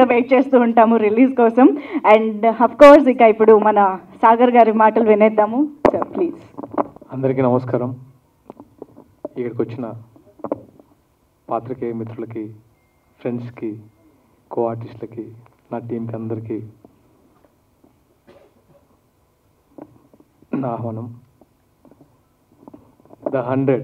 కూడా వెయిట్ చేస్తూ ఉంటాము రిలీజ్ కోసం అండ్ అఫ్ కోర్స్ ఇక ఇప్పుడు మన సాగర్ గారి మాటలు వినేద్దాము సో ప్లీజ్ అందరికీ నమస్కారం ఇక్కడికి వచ్చిన పాత్రికేయ మిత్రులకి ఫ్రెండ్స్కి కో ఆర్టిస్టులకి నా టీంకి అందరికీ నా ఆహ్వానం the hundred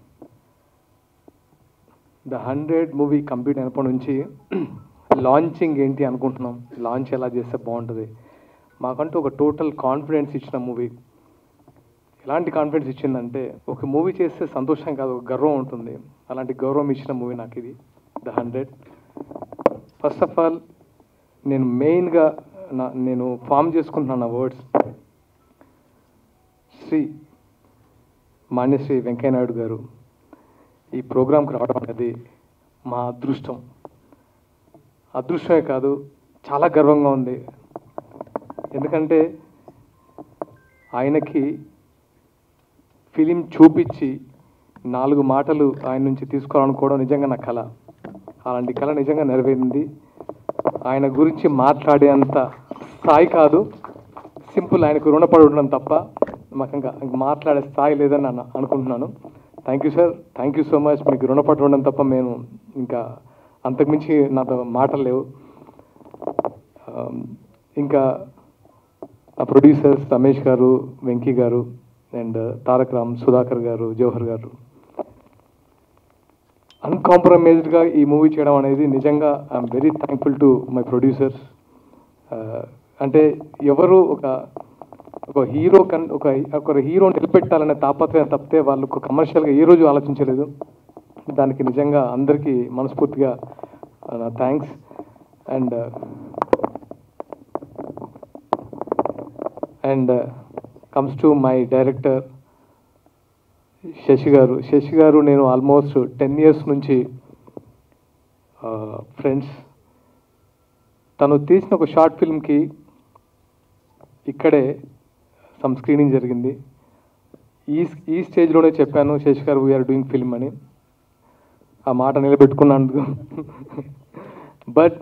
the hundred movie complete అయినప్పటి నుంచి లాంచింగ్ ఏంటి అనుకుంటున్నాం లాంచ్ ఎలా చేస్తే బాగుంటుంది మాకంటూ ఒక టోటల్ కాన్ఫిడెన్స్ ఇచ్చిన మూవీ ఎలాంటి కాన్ఫిడెన్స్ ఇచ్చిందంటే ఒక మూవీ చేస్తే సంతోషం కాదు ఒక గర్వం ఉంటుంది అలాంటి గౌరవం ఇచ్చిన మూవీ నాకు ఇది the hundred first of all నేను మెయిన్గా నా నేను ఫామ్ చేసుకుంటున్నాను నా వర్డ్స్ శ్రీ మాన్యశ్రీ వెంకయ్యనాయుడు గారు ఈ ప్రోగ్రాంకి రావడం అనేది మా అదృష్టం అదృష్టమే కాదు చాలా గర్వంగా ఉంది ఎందుకంటే ఆయనకి ఫిలిం చూపించి నాలుగు మాటలు ఆయన నుంచి తీసుకోవాలనుకోవడం నిజంగా నా కళ అలాంటి కళ నిజంగా నెరవేరింది ఆయన గురించి మాట్లాడేంత స్థాయి కాదు సింపుల్ ఆయనకు రుణపడి ఉండడం తప్ప మాకు ఇంకా ఇంకా మాట్లాడే స్థాయి లేదని నేను అనుకుంటున్నాను thank you sir thank you so much మీకు రుణపడి ఉండడం తప్ప మేము ఇంకా అంతకుమించి నాతో మాటలు లేవు Um, ఇంకా ఆ ప్రొడ్యూసర్స్ రమేష్ గారు వెంకీ గారు అండ్ తారక్ రామ్ సుధాకర్ గారు జవహర్ గారు అన్కాంప్రమైజ్డ్గా ఈ మూవీ చేయడం అనేది నిజంగా I'm very thankful to my producers అంటే ఎవరు ఒక ఒక హీరో కన్ ఒక ఒక హీరో నిలబెట్టాలనే తాపత్రయం తప్పితే వాళ్ళు ఒక కమర్షియల్గా ఏ రోజు ఆలోచించలేదు దానికి నిజంగా అందరికీ మనస్ఫూర్తిగా నా thanks and and comes to my director Sashi garu Sashi garu నేను ఆల్మోస్ట్ టెన్ ఇయర్స్ నుంచి ఫ్రెండ్స్ తను తీసిన ఒక షార్ట్ ఫిల్మ్కి ఇక్కడే సమ్ స్క్రీనింగ్ జరిగింది ఈ ఈ స్టేజ్లోనే చెప్పాను శశి గారు వీఆర్ డూయింగ్ ఫిల్మ్ అని ఆ మాట నిలబెట్టుకున్నందుకు బట్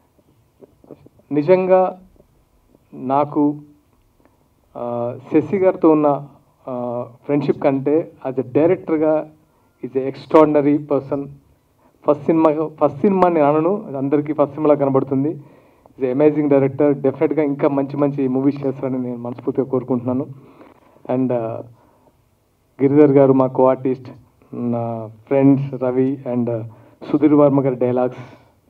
నిజంగా నాకు ఆ, శశి గారితో ఉన్న ఫ్రెండ్షిప్ కంటే యాజ్ ఎ డైరెక్టర్గా is a extraordinary person first cinema first cinema నేను అనను అది అందరికీ ఫస్ట్ సినిమాలో కనబడుతుంది ఈజ్ అమేజింగ్ డైరెక్టర్ డెఫినెట్గా ఇంకా మంచి మంచి మూవీస్ చేస్తారని నేను మనస్ఫూర్తిగా కోరుకుంటున్నాను అండ్ గిరిధర్ గారు మా కో ఆర్టిస్ట్ నా ఫ్రెండ్స్ రవి అండ్ సుధీర్ వర్మ గారి డైలాగ్స్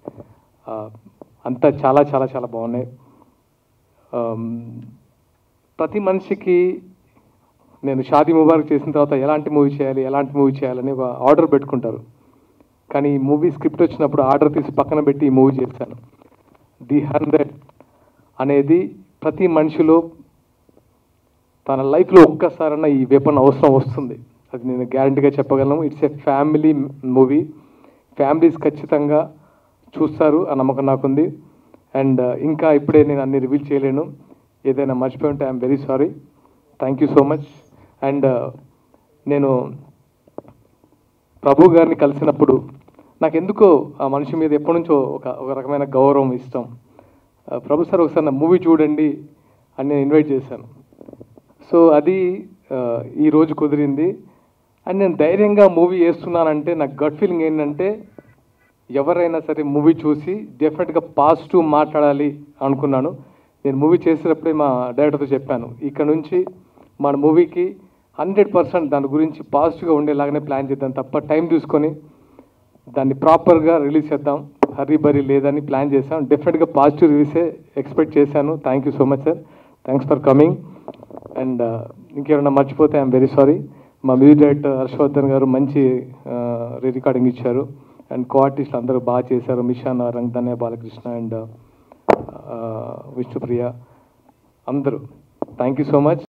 అంతా చాలా చాలా చాలా బాగున్నాయి Um, ప్రతి మనిషికి నేను షాదీ ముబారక్ చేసిన తర్వాత ఎలాంటి మూవీ చేయాలి ఎలాంటి మూవీ చేయాలని ఒక ఆర్డర్ పెట్టుకుంటారు కానీ ఈ మూవీ స్క్రిప్ట్ వచ్చినప్పుడు ఆర్డర్ తీసి పక్కన పెట్టి ఈ మూవీ చేశాను ది హండ్రెడ్ అనేది ప్రతి మనిషిలో తన లైఫ్లో ఒక్కసారన్నా ఈ వెపన్ అవసరం వస్తుంది అది నేను గ్యారంటీగా చెప్పగలను it's a family movie families ఖచ్చితంగా చూస్తారు ఆ నమ్మకం నాకుంది అండ్ ఇంకా ఇప్పుడే నేను అన్ని రివీల్ చేయలేను ఏదైనా మర్చిపోయి ఉంటే I'm very sorry thank you so much and నేను ప్రభు గారిని కలిసినప్పుడు నాకు ఎందుకో ఆ మనిషి మీద ఎప్పటి నుంచో ఒక ఒక రకమైన గౌరవం ఇష్టం ఆ, ప్రభు సార్ ఒకసారి నా మూవీ చూడండి అని నేను ఇన్వైట్ చేశాను సో అది ఆ, ఈ రోజు కుదిరింది అండ్ నేను ధైర్యంగా మూవీ చేస్తున్నానంటే నాకు గట్ ఫీలింగ్ ఏంటంటే ఎవరైనా సరే మూవీ చూసి డెఫినెట్గా పాజిటివ్ మాట్లాడాలి అనుకున్నాను నేను మూవీ చేసేటప్పుడే మా డైరెక్టర్తో చెప్పాను ఇక్కడ నుంచి మన మూవీకి హండ్రెడ్ పర్సెంట్ దాని గురించి పాజిటివ్గా ఉండేలాగానే ప్లాన్ చేద్దాం తప్ప టైం తీసుకొని దాన్ని ప్రాపర్గా రిలీజ్ చేద్దాం హరీ బరీ లేదని ప్లాన్ చేశాం డెఫినెట్గా పాజిటివ్ రివ్యూసే ఎక్స్పెక్ట్ చేశాను thank you so much sir thanks for coming and ఇంకేమైనా మర్చిపోతే ఐఎమ్ వెరీ సారీ మా మ్యూజిక్ డైరెక్టర్ హర్షవర్ధన్ గారు మంచి రీ రికార్డింగ్ ఇచ్చారు అండ్ కో ఆర్టిస్టులు అందరూ బాగా చేశారు మిషాన్ రంగధన్య బాలకృష్ణ అండ్ విష్ణుప్రియ అందరూ థ్యాంక్ యూ సో మచ్